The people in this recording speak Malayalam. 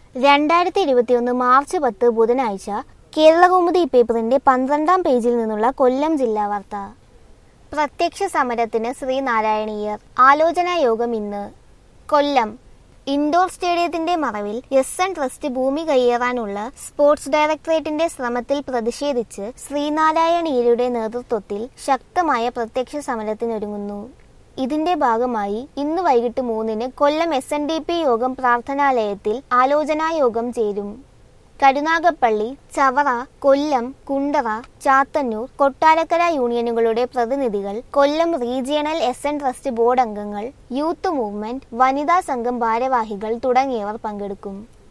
രണ്ടായിരത്തി ഇരുപത്തിയൊന്ന് മാർച്ച് പത്ത് ബുധനാഴ്ച കേരളകൗമുദി പേപ്പറിന്റെ പന്ത്രണ്ടാം പേജിൽ നിന്നുള്ള കൊല്ലം ജില്ലാ വാർത്ത പ്രത്യക്ഷ സമരത്തിന് ശ്രീനാരായണീയർ ആലോചനാ യോഗം ഇന്ന് കൊല്ലം ഇൻഡോർ സ്റ്റേഡിയത്തിന്റെ മറവിൽ എസ് എൻ ട്രസ്റ്റ് ഭൂമി കയ്യേറാനുള്ള സ്പോർട്സ് ഡയറക്ടറേറ്റിന്റെ ശ്രമത്തിൽ പ്രതിഷേധിച്ച് ശ്രീനാരായണീയരുടെ നേതൃത്വത്തിൽ ശക്തമായ പ്രത്യക്ഷ സമരത്തിനൊരുങ്ങുന്നു ഇതിന്റെ ഭാഗമായി ഇന്ന് വൈകിട്ട് മൂന്നിന് Kollam S N D P Yogam പ്രാർത്ഥനാലയത്തിൽ ആലോചനാ യോഗം ചേരും കരുനാഗപ്പള്ളി ചവറ കൊല്ലം കുണ്ടറ ചാത്തന്നൂർ കൊട്ടാരക്കര യൂണിയനുകളുടെ പ്രതിനിധികൾ Kollam regional S N trust board അംഗങ്ങൾ യൂത്ത് മൂവ്മെന്റ് വനിതാ സംഘം ഭാരവാഹികൾ തുടങ്ങിയവർ പങ്കെടുക്കും